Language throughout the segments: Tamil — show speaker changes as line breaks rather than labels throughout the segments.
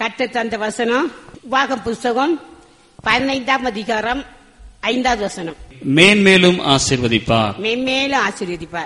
கத்த தந்த வசனம் வாகம் புஸ்தகம் பதினைந்தாம் அதிகாரம் ஐந்தாவது வசனம்
மேன்மேலும் ஆசீர்வதிப்பார்
மென்மேலும் ஆசீர்வதிப்பார்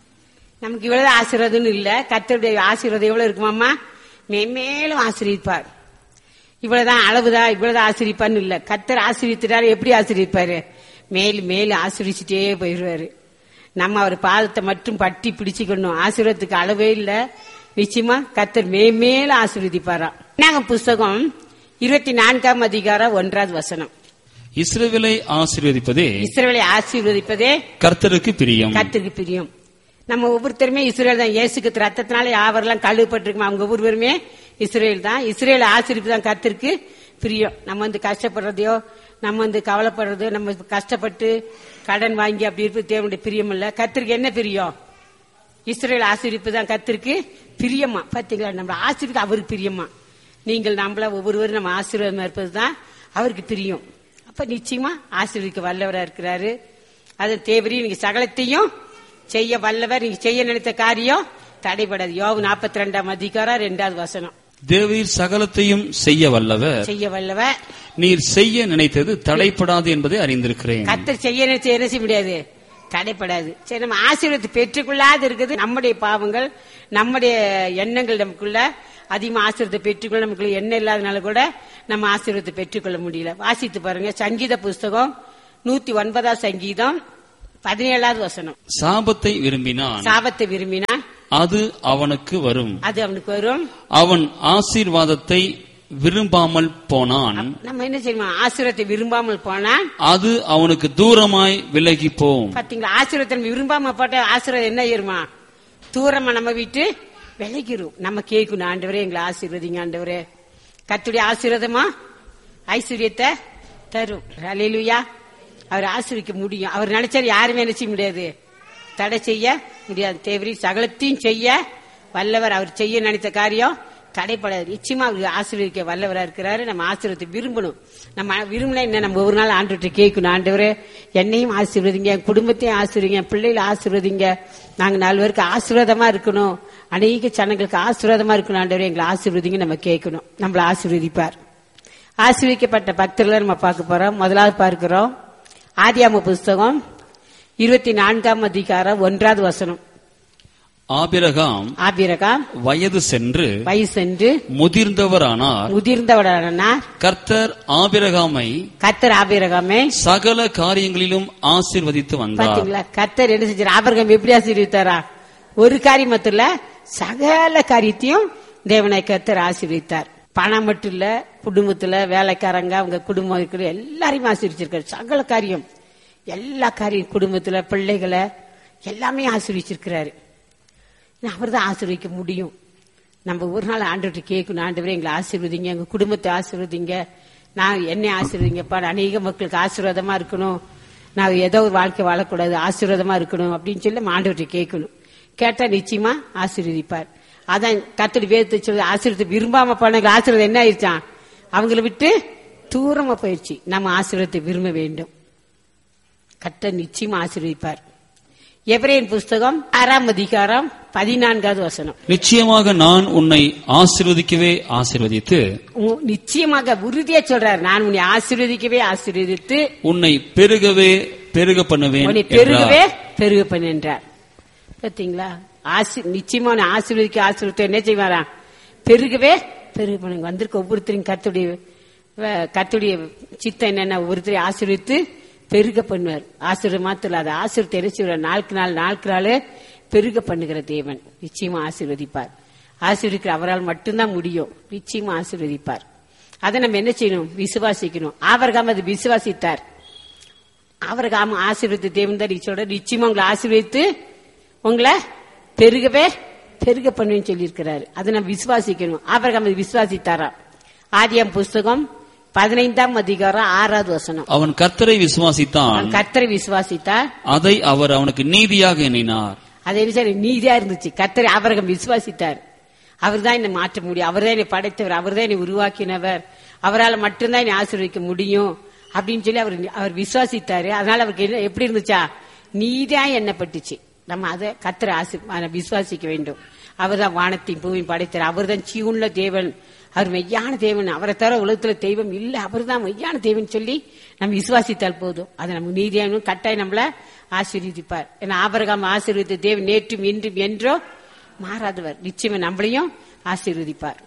நமக்கு இவ்வளவு ஆசீர்வாதம் இல்ல கத்தருடைய ஆசீர்வாதம் எவ்வளவு இருக்குமாமா மென்மேலும் ஆசீர்வதிப்பார் இவ்வளவுதான் அளவுதான் இவ்வளவுதான் ஆசீர்விப்பான்னு இல்ல கத்தர் ஆசீர்வித்துட்டாரு எப்படி ஆசீர்விப்பாரு மேலும் மேலும் ஆசீர்விச்சுட்டே போயிடுவாரு நம்ம அவர் பாதத்தை மட்டும் பட்டி பிடிச்சுக்கணும் ஆசீர்வாதத்துக்கு அளவே இல்ல நிச்சயமா கத்தர் மேலும் ஆசீர்வதிப்பாராம் நாங்க புஸ்தகம் இருபத்தி நான்காம் அதிகாரம் ஒன்றாவது வசனம்
இஸ்ரவேலை ஆசீர்வதிப்பதே
இஸ்ரவேலை ஆசீர்வதிப்பதே
கர்த்தருக்கு பிரியம்
கத்திற்கு பிரியம் நம்ம ஒவ்வொருத்தருமே இஸ்ரேல் தான் இயேசுக்கு ரத்தத்தினால யாவரெல்லாம் கழுவப்பட்டிருக்கோம் அவங்க ஒவ்வொருவருமே இஸ்ரேல் தான் இஸ்ரேல் ஆசிரிப்பு தான் கத்திற்கு பிரியம் நம்ம வந்து கஷ்டப்படுறதையோ நம்ம வந்து கவலைப்படுறதோ நம்ம கஷ்டப்பட்டு கடன் வாங்கி அப்படி இருப்பது தேவனுடைய பிரியம் இல்ல கத்திற்கு என்ன பிரியம் இஸ்ரேல் ஆசிரிப்பு தான் கத்திற்கு பிரியமா பாத்தீங்களா நம்ம ஆசிரியருக்கு அவருக்கு பிரியமா நீங்கள் நம்மள ஒவ்வொருவரும் நம்ம ஆசீர்வாதமா இருப்பது தான் அவருக்கு பிரியம் அப்ப நிச்சயமா ஆசீர்வதிக்க வல்லவரா இருக்கிறாரு அது தேவரி நீங்க சகலத்தையும் செய்ய வல்லவர் நீங்க செய்ய நினைத்த காரியம் தடைபடாது யோவு நாற்பத்தி ரெண்டாம் அதிகாரம் ரெண்டாவது வசனம்
தேவீர் சகலத்தையும் செய்ய வல்லவர்
செய்ய வல்லவர்
நீர் செய்ய நினைத்தது தடைப்படாது என்பதை அறிந்திருக்கிறேன்
கத்தர் செய்ய நினைச்ச என்ன செய்ய முடியாது தடைப்படாது சரி நம்ம ஆசீர்வாதத்தை பெற்றுக்கொள்ளாது இருக்குது நம்முடைய பாவங்கள் நம்முடைய எண்ணங்கள் நமக்குள்ள அதிகமா ஆசீர்வாதத்தை பெற்றுக்கொள்ள நமக்குள்ள எண்ணம் இல்லாதனால கூட நம்ம ஆசீர்வாதத்தை பெற்றுக்கொள்ள முடியல வாசித்து பாருங்க சங்கீத புஸ்தகம் நூத்தி ஒன்பதாம் சங்கீதம் பதினேழாவது வசனம்
சாபத்தை விரும்பினான்
சாபத்தை விரும்பினா
அது அவனுக்கு வரும்
அது அவனுக்கு வரும்
அவன் ஆசீர்வாதத்தை விரும்பாமல் போனான்
நம்ம என்ன செய்யணும் ஆசீர்வாதத்தை விரும்பாமல் போனா
அது அவனுக்கு தூரமாய் விலகி போம்
பாத்தீங்களா ஆசீர்வாதத்தை நம்ம விரும்பாம போட்ட ஆசீர்வாதம் என்ன ஏறுமா தூரமா நம்ம விட்டு விலகிரும் நம்ம கேட்கணும் ஆண்டவரே எங்களை ஆசீர்வதிங்க ஆண்டவரே கத்துடைய ஆசீர்வாதமா ஐஸ்வர்யத்தை தரும் அலையிலுயா அவர் ஆசீர்விக்க முடியும் அவர் நினைச்சாரு யாருமே நினைச்ச முடியாது தடை செய்ய முடியாது தேவரி சகலத்தையும் செய்ய வல்லவர் அவர் செய்ய நினைத்த காரியம் தடைப்படாது நிச்சயமா அவர் ஆசீர்வதிக்க வல்லவரா இருக்கிறாரு நம்ம ஆசீர்வத்தை விரும்பணும் நம்ம விரும்பினா என்ன நம்ம ஒரு நாள் ஆண்டுகிட்ட கேட்கணும் ஆண்டவரே என்னையும் ஆசீர்வதிங்க என் குடும்பத்தையும் ஆசீர்வதிங்க என் பிள்ளைகளை ஆசீர்வதிங்க நாங்க நாலு பேருக்கு ஆசீர்வாதமா இருக்கணும் அநேக ஜனங்களுக்கு ஆசீர்வாதமா இருக்கணும் ஆண்டவரே எங்களை ஆசீர்வதிங்க நம்ம கேட்கணும் நம்மள ஆசீர்வதிப்பார் ஆசீர்வதிக்கப்பட்ட பக்தர்களை நம்ம பார்க்க போறோம் முதலாவது பார்க்கிறோம் ஆதியாம புஸ்தகம் இருபத்தி நான்காம் அதிகாரம் ஒன்றாவது வசனம்
ஆபிரகாம்
ஆபிரகாம்
வயது சென்று
வயசென்று
முதிர்ந்தவரானார்
முதிர்ந்தவரான
கர்த்தர் ஆபிரகாமை
கத்தர் ஆபிரகாமே
சகல காரியங்களிலும் ஆசீர்வதித்து வந்தார்
பாத்தீங்களா கத்தர் என்ன செஞ்சார் ஆபிரகாம் எப்படி ஆசீர்வித்தாரா ஒரு காரியம் மட்டும் இல்ல சகல காரியத்தையும் தேவனை கத்தர் ஆசீர்வித்தார் பணம் மட்டும் இல்ல குடும்பத்துல வேலைக்காரங்க அவங்க குடும்பம் இருக்கிற எல்லாரையும் ஆசீர்வச்சிருக்காரு சகல காரியம் எல்லா காரியம் குடும்பத்துல பிள்ளைகளை எல்லாமே ஆசீர்வச்சிருக்கிறாரு அவர் தான் ஆசீர்வதிக்க முடியும் நம்ம ஒரு நாள் ஆண்டுகிட்ட கேட்கணும் ஆண்டவரே எங்களை ஆசீர்வதிங்க எங்க குடும்பத்தை ஆசீர்வதிங்க நான் என்னை ஆசீர்வதிங்கப்பா அநேக மக்களுக்கு ஆசீர்வாதமா இருக்கணும் நான் ஏதோ ஒரு வாழ்க்கை வாழக்கூடாது ஆசீர்வாதமா இருக்கணும் அப்படின்னு சொல்லி நம்ம ஆண்டவர்கிட்ட கேட்கணும் கேட்டா நிச்சயமா ஆசீர்வதிப்பார் அதான் கத்தடி வேதத்தை சொல்லி ஆசீர்வத்தை விரும்பாம போனவங்க ஆசீர்வாதம் என்ன ஆயிடுச்சான் அவங்கள விட்டு தூரமா போயிடுச்சு நம்ம ஆசீர்வாதத்தை விரும்ப வேண்டும் கத்த நிச்சயமா ஆசீர்வதிப்பார் எபிரேன் புஸ்தகம் ஆறாம் அதிகாரம் பதினான்காவது வசனம்
நிச்சயமாக நான் உன்னை ஆசீர்வதிக்கவே ஆசீர்வதித்து
உ- நிச்சயமாக உறுதியா சொல்றாரு நான் உன்னை ஆசீர்வதிக்கவே ஆசீர்வதித்து
உன்னை பெருகவே பெருக பண்ணுவேன்
உன்னை
என்றார்.
பெருகவே பெருக பண்ணார் பாத்தீங்களா ஆசி நிச்சயமா உன்னை ஆசீர்வதிக்க ஆசீர்வதித்து என்ன செய்வாரா பெருகவே பெருக பண்ணுங்க வந்திருக்க ஒவ்வொருத்தரையும் கத்துடைய கத்துடைய சித்தம் என்னென்ன ஒவ்வொருத்தரையும் ஆசீர்வித்து பெருக பண்ணுவார் ஆசீர்வாதம் மாத்திரம் அதை ஆசீர்வத்தை என்ன செய்வார் நாளுக்கு நாள் நாளுக்கு நாள் பெருக பண்ணுகிற தேவன் நிச்சயமா ஆசீர்வதிப்பார் ஆசீர்வதிக்கிற அவரால் மட்டும்தான் முடியும் நிச்சயமா ஆசீர்வதிப்பார் அதை நம்ம என்ன செய்யணும் விசுவாசிக்கணும் ஆவர்காம அது விசுவாசித்தார் அவருக்கு ஆமா ஆசீர்வதித்து தேவன் தான் சொல்ற நிச்சயமா உங்களை ஆசீர்வதித்து உங்களை பெருகவே பெருக பண்ணுவேன்னு சொல்லியிருக்கிறாரு அதை நம்ம விசுவாசிக்கணும் ஆபரகம் விசுவாசித்தாரா ஆதியாம் புஸ்தகம் பதினைந்தாம் அதிகாரம் ஆறாவது வசனம்
அவன் கர்த்தரை விசுவாசித்தான்
அவன் கர்த்தரை விசுவாசித்தார்
அதை அவர் அவனுக்கு நீதியாக எண்ணினார்
அதே சரி நீதியா இருந்துச்சு கர்த்தரை ஆபரகம் விசுவாசித்தார் அவர் தான் என்னை மாற்ற முடியும் அவர் தான் என்னை படைத்தவர் அவர் தான் என்னை உருவாக்கினவர் அவரால் மட்டும்தான் என்னை ஆசீர்வதிக்க முடியும் அப்படின்னு சொல்லி அவர் அவர் விசுவாசித்தாரு அதனால அவருக்கு என்ன- எப்படி இருந்துச்சா நீதியா எண்ணப்பட்டுச்சு நம்ம அதை கத்திர ஆசி அதை விசுவாசிக்க வேண்டும் அவர்தான் வானத்தையும் பூமியும் படைத்தார் அவர்தான் ஜீவனுள்ள தேவன் அவர் மெய்யான தேவன் அவரை தவிர உலகத்துல தெய்வம் இல்ல அவர்தான் மெய்யான தேவன் சொல்லி நம்ம விசுவாசித்தால் போதும் அது நமக்கு நீதியான கட்டாயம் நம்மள ஆசீர்வதிப்பார் ஏன்னா ஆபரகாம் ஆசீர்வதித்த தேவன் நேற்றும் இன்றும் என்றோ மாறாதவர் நிச்சயமா நம்மளையும் ஆசீர்வதிப்பார்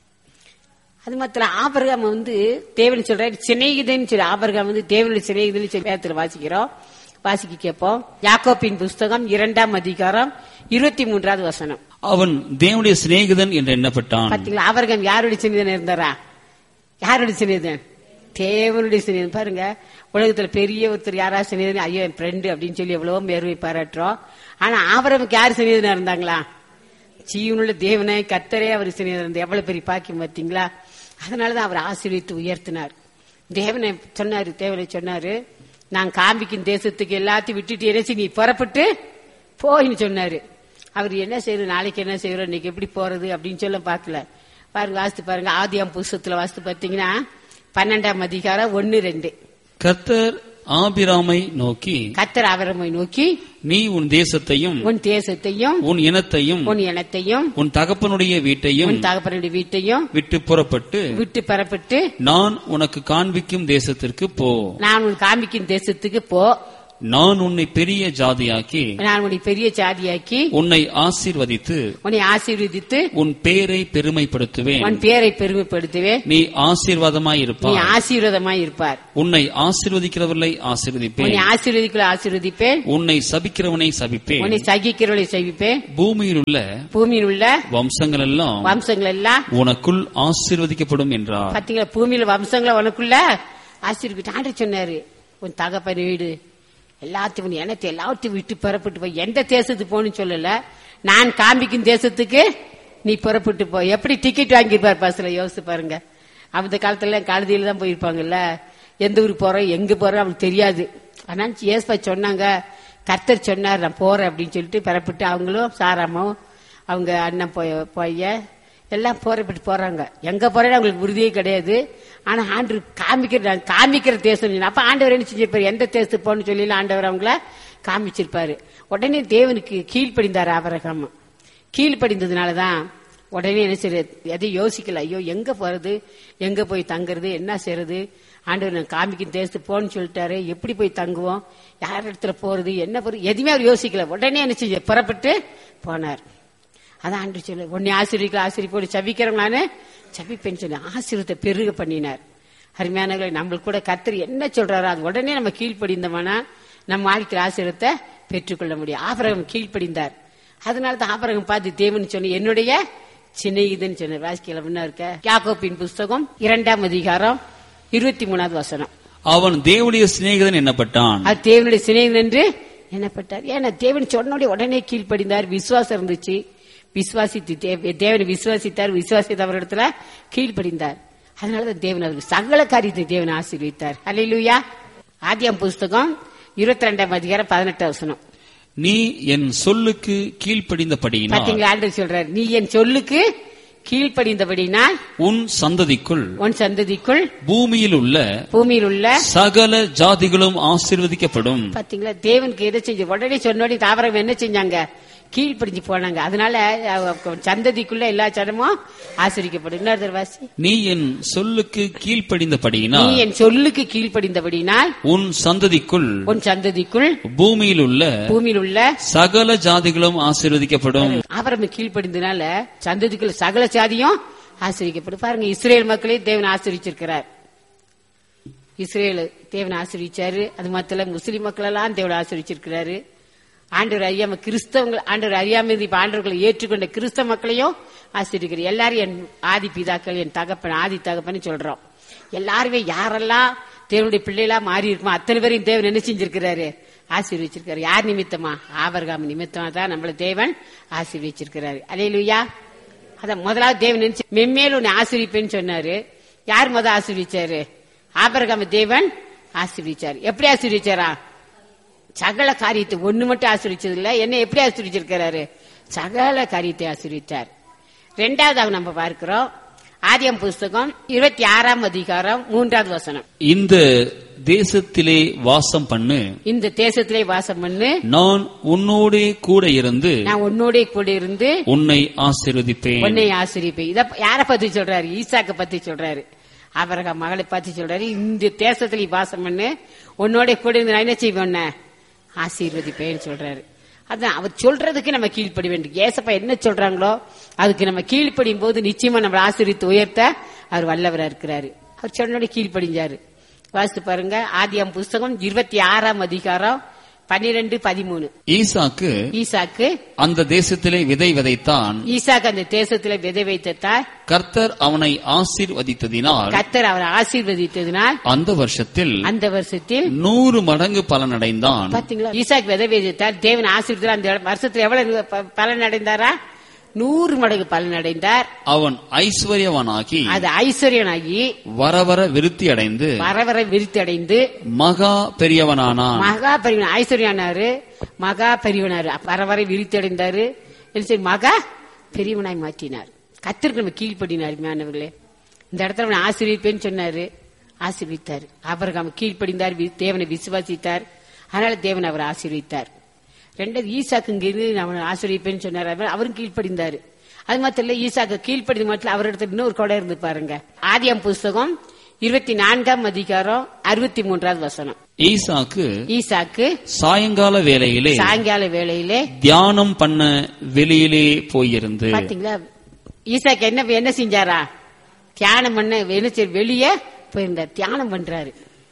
அது மாத்திரம் ஆபரகாம் வந்து தேவன் சொல்றாரு சிநேகிதன் சொல்லி ஆபரகாம் வந்து தேவனுடைய சிநேகிதன் சொல்லி வேதத்துல வாசிக்கிறோம் வாசிக்க கேட்போம் யாக்கோப்பின் புஸ்தகம் இரண்டாம் அதிகாரம் இருபத்தி மூன்றாவது வசனம்
அவன் தேவனுடைய சிநேகிதன் என்று எண்ணப்பட்டான்
பாத்தீங்களா ஆபரகாம் யாருடைய சிநேகிதன் இருந்தாரா யாருடைய சிநேகிதன் தேவனுடைய சிநேகிதன் பாருங்க உலகத்துல பெரிய ஒருத்தர் யாரா சிநேகிதன் ஐயோ என் ஃப்ரெண்டு அப்படின்னு சொல்லி எவ்வளவோ மேர்வை பாராட்டுறோம் ஆனா ஆபரமுக்கு யார் சிநேகிதனா இருந்தாங்களா ஜீவனுள்ள தேவனை கத்தரே அவர் சிநேகிதன் எவ்வளவு பெரிய பாக்கியம் பார்த்தீங்களா அதனாலதான் அவர் ஆசீர்வித்து உயர்த்தினார் தேவனை சொன்னாரு தேவனை சொன்னாரு நான் காமிக்கும் தேசத்துக்கு எல்லாத்தையும் விட்டுட்டு இறைச்சி நீ புறப்பட்டு போயின்னு சொன்னாரு அவர் என்ன செய்யறது நாளைக்கு என்ன செய்யறோம் இன்னைக்கு எப்படி போறது அப்படின்னு சொல்ல பார்க்கல பாருங்க வாசித்து பாருங்க ஆதியாம் புஸ்தத்துல வாசித்து பார்த்தீங்கன்னா பன்னெண்டாம் அதிகாரம் ஒன்னு ரெண்டு
கர்த்தர் ஆபிராமை நோக்கி
கத்தர் அவரமை நோக்கி
நீ உன் தேசத்தையும்
உன் தேசத்தையும்
உன் இனத்தையும்
உன் இனத்தையும்
உன் தகப்பனுடைய வீட்டையும்
உன் தகப்பனுடைய வீட்டையும்
விட்டு புறப்பட்டு
விட்டு பெறப்பட்டு
நான் உனக்கு காண்பிக்கும் தேசத்திற்கு போ
நான் உன் காமிக்கும் தேசத்துக்கு போ
நான் உன்னை பெரிய ஜாதியாக்கி
நான் உன்னை பெரிய சாதியாக்கி
உன்னை ஆசீர்வதித்து
உன்னை ஆசீர்வதித்து
உன் பேரை பெருமைப்படுத்துவேன்
உன் பேரை பெருமைப்படுத்துவேன்
நீ ஆசீர்வாதமாய்
நீ
இருப்பாய்
ஆசீர்வாதமாய் இருப்பார்
உன்னை ஆசீர்வதிக்கிறவர்களை ஆசீர்வதிப்பேன்
உன்னை ஆசீர்வதிக்குள்ள ஆசீர்வதிப்பேன்
உன்னை சபிக்கிறவனை சபிப்பேன்
உன்னை சகிக்கிறவளை செய்விப்பேன்
பூமியில் உள்ள
பூமியில் உள்ள
வம்சங்கள் எல்லாம்
வம்சங்கள் எல்லாம்
உனக்குள் ஆசீர்வதிக்கப்படும் என்றார்
பாத்தீங்களா பூமியில வம்சங்களை உனக்குள்ள ஆசீர்விட்டு ஆண்டு சொன்னாரு உன் தகப்பன் வீடு எல்லாத்தையும் உன் இனத்தை எல்லாத்தையும் விட்டு புறப்பட்டு போய் எந்த தேசத்துக்கு போகணும்னு சொல்லல நான் காமிக்கும் தேசத்துக்கு நீ புறப்பட்டு போ எப்படி டிக்கெட் வாங்கியிருப்பார் பஸ்ல யோசிச்சு பாருங்க அந்த காலத்துல கழுதியில தான் போயிருப்பாங்கல்ல எந்த ஊருக்கு போறோம் எங்க போறோம் அவங்களுக்கு தெரியாது ஆனா ஏஸ்பா சொன்னாங்க கர்த்தர் சொன்னார் நான் போறேன் அப்படின்னு சொல்லிட்டு புறப்பட்டு அவங்களும் சாராமாவும் அவங்க அண்ணன் போய் போய எல்லாம் போறப்பட்டு போறாங்க எங்க போறேன்னு அவங்களுக்கு உறுதியே கிடையாது ஆனா ஆண்டு காமிக்கிற நான் காமிக்கிற தேசம் சொன்னேன். அப்ப ஆண்டவர் என்ன செஞ்சிருப்பாரு எந்த தேசத்துக்கு போகணும்னு சொல்லி ஆண்டவர் அவங்கள காமிச்சிருப்பாரு உடனே தேவனுக்கு கீழ்ப்படிந்தார் ஆபரகம் கீழ்ப்படிந்ததுனாலதான் உடனே என்ன செய்யறது எதையும் யோசிக்கல ஐயோ எங்க போறது எங்க போய் தங்குறது என்ன செய்யறது ஆண்டவர் நான் காமிக்கும் தேசத்துக்கு போன்னு சொல்லிட்டாரு எப்படி போய் தங்குவோம் யார் இடத்துல போறது என்ன போறது எதுவுமே அவர் யோசிக்கல உடனே என்ன செஞ்ச புறப்பட்டு போனார் அதான் ஆண்டு சொல்லு உன்னை ஆசிரியர்கள் ஆசிரியப்போடு சபிக்கிறவங்க நானு சபிப்பேன்னு சொல்லி ஆசீர்வத்தை பெருக பண்ணினார் அருமையானவர்களை நம்மளுக்கு கூட கர்த்தர் என்ன சொல்றாரோ அது உடனே நம்ம கீழ்ப்படிந்தோம்னா நம்ம வாழ்க்கையில் ஆசீர்வத்தை பெற்றுக்கொள்ள முடியும் ஆபரகம் கீழ்ப்படிந்தார் அதனால தான் ஆபரகம் பார்த்து தேவன் சொன்ன என்னுடைய சின்ன இதுன்னு சொன்னார் வாசிக்கல முன்ன இருக்க யாக்கோப்பின் புஸ்தகம் இரண்டாம் அதிகாரம் இருபத்தி மூணாவது வசனம்
அவன் தேவனுடைய சிநேகிதன் எண்ணப்பட்டான்
அது தேவனுடைய சிநேகிதன் என்று எண்ணப்பட்டார் ஏன்னா தேவன் சொன்னோடைய உடனே கீழ்ப்படிந்தார் விசுவாசம் இருந்துச்சு விசுவாசித்து தேவ- தேவனை விசுவாசித்தார் விசுவாசித்தவரிடத்துல கீழ்ப்படிந்தார் அதனாலதான் தேவன் அவருக்கு சகல காரியத்தை தேவன் ஆசீர்வித்தார் அல்லேலூயா ஆதியாம் புஸ்தகம் இருபத்தி ரெண்டாம் அதிகாரம் பதினெட்டாம் வசனம்
நீ என் சொல்லுக்கு கீழ்ப்படிந்தபடியினால்
பாத்தீங்களா ஆண்டவர் சொல்றாரு நீ என் சொல்லுக்கு கீழ்ப்படிந்தபடினால்
உன் சந்ததிக்குள்
உன் சந்ததிக்குள்
பூமியில் உள்ள
பூமியில் உள்ள
சகல ஜாதிகளும் ஆசீர்வதிக்கப்படும்
பாத்தீங்களா தேவனுக்கு எதை செஞ்சு உடனே சொன்னோடனே தாவரம் என்ன செஞ்சாங்க கீழ்ப்படிஞ்சு போனாங்க அதனால அவ- சந்ததிக்குள்ள எல்லா சனமும் ஆசிரிக்கப்படும் இன்னொரு தடவை வாசி
நீ என் சொல்லுக்கு
நீ
கீழ்ப்படிந்தபடியினால்
என் சொல்லுக்கு கீழ்ப்படிந்தபடினால்
உன் சந்ததிக்குள்
உன் சந்ததிக்குள்
பூமியில் உள்ள
பூமியில் உள்ள
சகல ஜாதிகளும் ஆசீர்வதிக்கப்படும்
ஆபரம் கீழ்ப்படிந்தனால சந்ததிக்குள்ள சகல சாதியும் ஆசிரிக்கப்படும் பாருங்க இஸ்ரேல் மக்களே தேவன் ஆசிரிச்சிருக்கிறார் இஸ்ரேல் தேவன் ஆசிரிச்சாரு அது மாத்திர முஸ்லிம் மக்கள் எல்லாம் தேவன் ஆசிரிச்சிருக்கிறாரு ஆண்டவர் அறியாம கிறிஸ்தவங்கள் ஆண்டவர் அறியாம இருந்து இப்ப ஆண்டவர்களை ஏற்றுக்கொண்ட கிறிஸ்தவ மக்களையும் ஆசிரிக்கிறார் எல்லாரும் என் ஆதி பிதாக்கள் என் தகப்பன் ஆதி தகப்பன் சொல்றோம் எல்லாருமே யாரெல்லாம் தேவனுடைய பிள்ளைகளா மாறி இருக்குமோ அத்தனை பேரையும் தேவன் என்ன செஞ்சிருக்கிறாரு ஆசீர்வச்சிருக்காரு யார் நிமித்தமா ஆபர்காம் நிமித்தமா தான் நம்மள தேவன் ஆசீர்வச்சிருக்கிறாரு அலையிலுயா அத முதலாவது தேவன் நினைச்சு மெம்மேல் உன்னை ஆசிரிப்பேன்னு சொன்னாரு யார் முத ஆசீர்விச்சாரு ஆபரகாம தேவன் ஆசீர்விச்சாரு எப்படி ஆசீர்விச்சாரா சகல காரியத்தை ஒண்ணு மட்டும் ஆசீர்விச்சது இல்ல என்ன எப்படி ஆசீர்விச்சிருக்கிறாரு சகல காரியத்தை ஆசீர்விச்சார் ரெண்டாவதாக நம்ம பார்க்கிறோம் ஆதியம் புஸ்தகம் இருபத்தி ஆறாம் அதிகாரம் மூன்றாவது வசனம்
இந்த தேசத்திலே வாசம் பண்ணு
இந்த தேசத்திலே வாசம் பண்ணு
நான் உன்னோடே கூட இருந்து
நான் உன்னோட கூட இருந்து
உன்னை ஆசீர்வதிப்பேன்
உன்னை ஆசிரிப்பேன் இத யார பத்தி சொல்றாரு ஈசாக்க பத்தி சொல்றாரு அவரக மகளை பத்தி சொல்றாரு இந்த தேசத்துல நீ வாசம் பண்ணு உன்னோட கூட இருந்து நான் என்ன செய்வேன் உன்னை? ஆசீர்வதிப்பேன்னு சொல்றாரு அதான் அவர் சொல்றதுக்கு நம்ம கீழ்ப்படி வேண்டும் ஏசப்பா என்ன சொல்றாங்களோ அதுக்கு நம்ம கீழ்ப்படியும் போது நிச்சயமா நம்ம ஆசீர்வித்து உயர்த்த அவர் வல்லவரா இருக்கிறாரு அவர் சொன்னோட கீழ்ப்படிஞ்சாரு வாசித்து பாருங்க ஆதியாம் புஸ்தகம் இருபத்தி ஆறாம் அதிகாரம் பன்னிரெண்டு பதிமூணு
ஈசாக்கு
ஈசாக்கு
அந்த தேசத்திலே விதை விதைத்தான்
ஈசாக்கு அந்த தேசத்துல விதை வைத்ததால்
கர்த்தர் அவனை ஆசீர்வதித்ததினால்
கத்தர் அவரை ஆசீர்வதித்ததினால்
அந்த வருஷத்தில்
அந்த வருஷத்தில்
நூறு மடங்கு பலனடைந்தான்
பாத்தீங்களா ஈசாக்கு விதை வைத்தார் தேவன் ஆசீர்வதித்தார் அந்த வருஷத்துல எவ்வளவு ப- பலன் அடைந்தாரா நூறு மடங்கு பலன் அடைந்தார்
அவன் ஐஸ்வர்யவனாகி
அது ஐஸ்வர்யனாகி
வர வர விருத்தி அடைந்து
வர வர விருத்தி அடைந்து
மகா பெரியவனானான்
மகா பெரியவன் ஐஸ்வர்யானாரு மகா பெரியவனாரு வர வர விருத்தி அடைந்தாரு என்ன செய்ய மகா பெரியவனாய் மாற்றினார் கத்திற்கு நம்ம கீழ்ப்படினார் மாணவர்களே இந்த இடத்துல அவனை ஆசீர்விப்பேன்னு சொன்னாரு ஆசீர்வித்தார் அவருக்கு அவன் கீழ்ப்படிந்தார் வி- தேவனை விசுவாசித்தார் அதனால தேவன் அவர் ஆசீர்வித்தார் ரெண்டாவது ஈசாக்கு இங்கிருந்து அவனை ஆசீர்விப்பேன்னு சொன்னார் அவர் அவரும் கீழ்ப்படிந்தாரு அது மாத்திரம் இல்ல ஈசாக்கு கீழ்ப்படிந்து மட்டும் அவரிடத்துல இன்னொரு கொடை இருந்து பாருங்க ஆதியாம் புஸ்தகம் இருபத்தி நான்காம் அதிகாரம் அறுபத்தி மூன்றாவது வசனம்
ஈசாக்கு
ஈசாக்கு
சாயங்கால வேளையிலே
சாயங்கால வேளையிலே
தியானம் பண்ண வெளியிலே போயிருந்து
பாத்தீங்களா ஈசாக்கு என்ன என்ன செஞ்சாரா தியானம் பண்ண என்ன செய்ய வெளியே போயிருந்தார் தியானம் பண்றாரு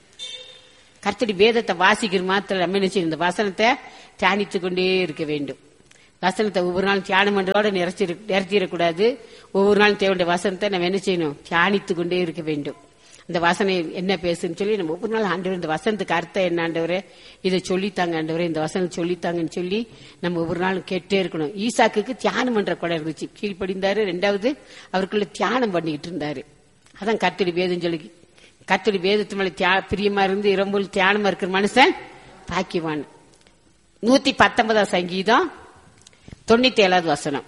கர்த்தடி வேதத்தை வாசிக்கிற மாத்திரம் நம்ம என்ன செய்யணும் இந்த வசனத்தை தியானித்து கொண்டே இருக்க வேண்டும் வசனத்தை ஒவ்வொரு நாளும் தியானம் பண்றதோட நிறைச்சிரு நிறுத்திடக்கூடாது ஒவ்வொரு நாளும் தேவையான வசனத்தை நம்ம என்ன செய்யணும் தியானித்து கொண்டே இருக்க வேண்டும் இந்த வசனம் என்ன பேசுன்னு சொல்லி நம்ம ஒவ்வொரு நாள் ஆண்டவர் இந்த வசனத்துக்கு அர்த்தம் என்ன ஆண்டவரே இதை சொல்லித்தாங்க ஆண்டவரே இந்த வசனம் சொல்லித்தாங்கன்னு சொல்லி நம்ம ஒவ்வொரு நாளும் கேட்டே இருக்கணும் ஈசாக்குக்கு தியானம் பண்ற கூட இருந்துச்சு கீழ்ப்படிந்தாரு ரெண்டாவது அவருக்குள்ள தியானம் பண்ணிக்கிட்டு இருந்தாரு அதான் கர்த்தடி வேதம் சொல்லி கர்த்தடி வேதத்து மேல தியா பிரியமா இருந்து இரம்புல் தியானமா இருக்கிற மனுஷன் பாக்கியவான் நூத்தி பத்தொன்பதாம் சங்கீதம் தொண்ணூத்தி ஏழாவது வசனம்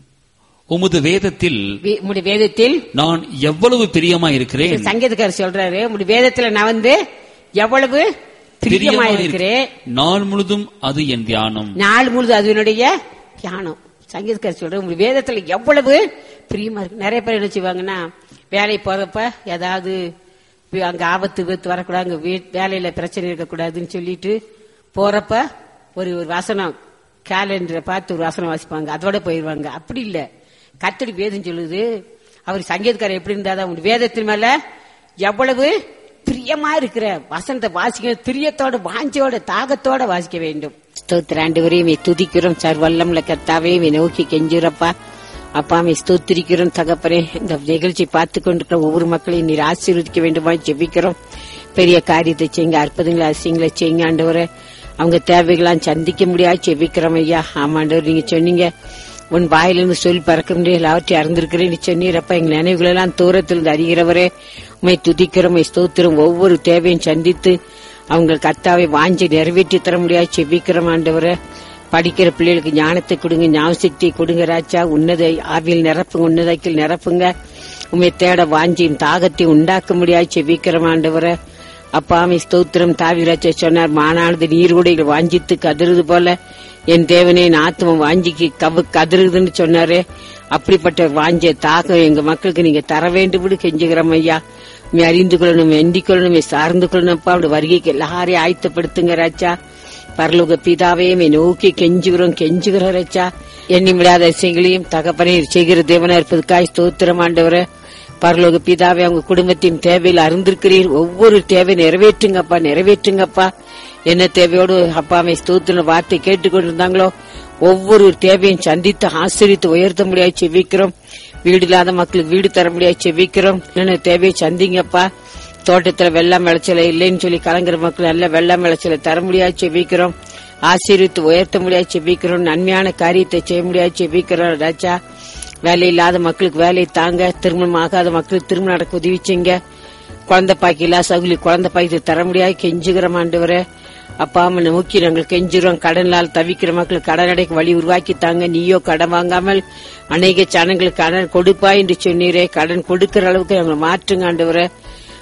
உமது வேதத்தில்
வே- உம்முடைய வேதத்தில்
நான் எவ்வளவு பிரியமா இருக்கிறேன்
சங்கீதக்காரர் சொல்றாரு உம்முடைய வேதத்துல நான் வந்து எவ்வளவு பிரியமா இருக்கிறேன்
நாள் முழுதும் அது என் தியானம்
நாள் முழுது அதனுடைய தியானம் சங்கீதக்காரர் சொல்ற உங்க வேதத்துல எவ்வளவு பிரியமா இருக்கு நிறைய பேர் என்ன செய்வாங்கன்னா வேலை போறப்ப ஏதாவது வி- அங்க ஆபத்து விபத்து வரக்கூடாது அங்க வீ- வேலையில பிரச்சனை இருக்கக்கூடாதுன்னு சொல்லிட்டு போறப்ப ஒரு ஒரு வசனம் கேலண்டரை பார்த்து ஒரு வசனம் வாசிப்பாங்க அதோட போயிருவாங்க அப்படி இல்ல கத்தடி வேதம் சொல்லுது அவர் சங்கீதக்காரர் எப்படி இருந்தாதான் உங்க வேதத்தின் மேல எவ்வளவு பிரியமா இருக்கிற வசனத்தை வாசிக்க பிரியத்தோட வாஞ்சோட தாகத்தோட வாசிக்க வேண்டும் ஸ்தோத்திர ஆண்டவரே துதிக்கிறோம் சார் வல்லம்ல கத்தாவே மே நோக்கி கெஞ்சுறப்பா அப்பா மே ஸ்தோத்திரிக்கிறோம் தகப்பனே இந்த நிகழ்ச்சி பார்த்து கொண்டிருக்கிற ஒவ்வொரு மக்களையும் நீர் ஆசீர்வதிக்க வேண்டுமா ஜெபிக்கிறோம் பெரிய காரியத்தை செய்யுங்க அற்புதங்களை அதிசயங்களை செய்யுங்க ஆண்டவரே அவங்க தேவைகளாம் சந்திக்க முடியாது ஜெபிக்கிறோம் ஐயா ஆமாண்டவர் நீங்க சொன்னீங்க உன் வாயிலிருந்து சொல் பறக்க முடியாது எல்லாவற்றையும் அறிந்திருக்கிறேன் சொன்னீரப்ப எங்கள் நினைவுகள் எல்லாம் தூரத்திலிருந்து அறிகிறவரே உண்மை துதிக்கிறோம் உம்மை ஸ்தோத்திரம் ஒவ்வொரு தேவையும் சந்தித்து அவங்க கர்த்தாவை வாஞ்சி நிறைவேற்றி தர முடியாது செபிக்கிறோம் ஆண்டவரே படிக்கிற பிள்ளைகளுக்கு ஞானத்தை கொடுங்க ஞாபகத்தை கொடுங்க ராஜா உன்னத ஆவியில் நிரப்புங்க உன்னதத்தில் நிரப்புங்க உண்மை தேட வாஞ்சியும் தாகத்தையும் உண்டாக்க முடியாது செபிக்கிறோம் ஆண்டவரே அப்பாமை ஸ்தோத்திரம் தாவிராஜ சொன்னார் மானானது நீர்குடையில் வாஞ்சித்து கதறுது போல என் தேவனே என் ஆத்மா வாஞ்சிக்கு கவு கதறுதுன்னு சொன்னாரே அப்படிப்பட்ட வாஞ்ச தாகம் எங்க மக்களுக்கு நீங்க தர வேண்டும் கெஞ்சுகிறோம் ஐயா உண்மை அறிந்து கொள்ளணும் எண்டி கொள்ளணும் உம்மை சார்ந்து கொள்ளணும்ப்பா அப்படி வருகைக்கு எல்லாரையும் ஆயத்தப்படுத்துங்க ராஜா பரலோக பிதாவே மே நோக்கி கெஞ்சுகிறோம் கெஞ்சுகிறோம் ராஜா எண்ணி விடாத விஷயங்களையும் தகப்பனே செய்கிற தேவனா இருப்பதுக்காய் ஸ்தோத்திரம் ஆண்டவரே பரலோக பிதாவே அவங்க குடும்பத்தின் தேவையில் அறிந்திருக்கிறீர் ஒவ்வொரு தேவை நிறைவேற்றுங்கப்பா நிறைவேற்றுங்கப்பா என்ன தேவையோடு அப்பாவை ஸ்தோத்திர வார்த்தை கேட்டுக்கொண்டிருந்தாங்களோ ஒவ்வொரு தேவையும் சந்தித்து ஆசிரித்து உயர்த்த முடியாது செவிக்கிறோம் வீடு இல்லாத மக்களுக்கு வீடு தர முடியாது செவிக்கிறோம் என்ன தேவையை சந்திங்கப்பா தோட்டத்துல வெள்ளம் விளைச்சல இல்லைன்னு சொல்லி கலங்குற மக்கள் நல்ல வெள்ளம் விளைச்சல தர முடியாது செவிக்கிறோம் ஆசீர்வித்து உயர்த்த முடியாது செவிக்கிறோம் நன்மையான காரியத்தை செய்ய முடியாது செவிக்கிறோம் ராஜா வேலை இல்லாத மக்களுக்கு வேலையை தாங்க திருமணம் ஆகாத மக்களுக்கு திருமணம் நடக்க உதவி செய்யுங்க குழந்தை பாக்கி இல்லா சகுலி குழந்தை பாக்கி தர முடியாது கெஞ்சுகிறோம் ஆண்டவரே அப்பா அம்மா நோக்கி நாங்கள் கெஞ்சுறோம் கடனால் தவிக்கிற மக்களுக்கு கடன் அடைக்க வழி உருவாக்கி தாங்க நீயோ கடன் வாங்காமல் அநேக ஜனங்களுக்கு கடன் கொடுப்பா என்று சொன்னீரே கடன் கொடுக்கிற அளவுக்கு நாங்கள் மாற்றுங்க ஆண்டவரே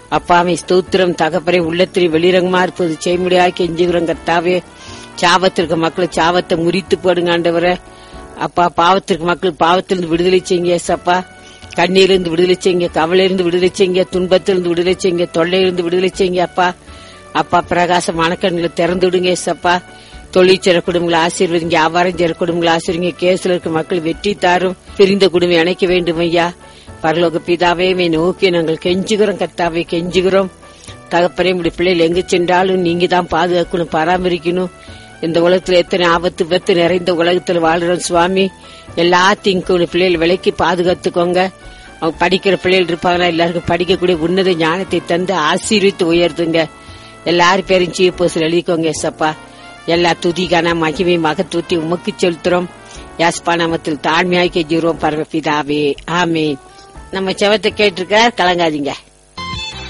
அப்பாவை ஸ்தோத்திரம் தகப்பரை உள்ளத்திலே வெளிரங்கமா இருப்பது செய்ய முடியாது கெஞ்சுகிறோம் கர்த்தாவே சாபத்திற்கு மக்கள் சாபத்தை முறித்து போடுங்க ஆண்டவரே அப்பா பாவத்திற்கு மக்கள் பாவத்திலிருந்து விடுதலை செய்யுங்க ஏசப்பா கண்ணீரிலிருந்து விடுதலை செய்யுங்க கவலையிலிருந்து விடுதலை செய்யுங்க துன்பத்திலிருந்து விடுதலை செய்யுங்க தொல்லையிலிருந்து விடுதலை செய்யுங்க அப்பா அப்பா பிரகாசமான கண்களை திறந்து விடுங்க ஏசப்பா தொழிற்சர குடும்பங்களை ஆசீர்வதிங்க வியாபாரம் செய்ற குடும்பங்களை ஆசீர்வதிங்க கேஸ்ல இருக்க மக்கள் வெற்றி தாரும் பிரிந்த குடும்பம் இணைக்க வேண்டும் ஐயா பரலோக பிதாவே மே நோக்கி நாங்கள் கெஞ்சுகிறோம் கர்த்தாவே கெஞ்சுகிறோம் தகப்பனே உடைய பிள்ளைகள் எங்க சென்றாலும் நீங்க தான் பாதுகாக்கணும் பராமரிக்கணும் இந்த உலகத்துல எத்தனை ஆபத்து விபத்து நிறைந்த உலகத்துல வாழ்றோம் சுவாமி எல்லாத்தையும் உடைய பிள்ளைகள் விலைக்கு பாதுகாத்துக்கோங்க அவங்க படிக்கிற பிள்ளைகள் இருப்பாங்களா எல்லாருக்கும் படிக்கக்கூடிய உன்னத ஞானத்தை தந்து ஆசீர்வித்து உயர்த்துங்க எல்லாரும் பேரும் சீப்போசில் எழுதிக்கோங்க எஸ்அப்பா எல்லா துதிகான மகிமை மகத்துவத்தை உமக்கு செலுத்துறோம் யாஸ்பா நாமத்தில் தாழ்மையாய் கெஞ்சுகிறோம் பரமபிதாவே ஆமே நம்ம செவத்தை கேட்டிருக்கிறார் கலங்காதீங்க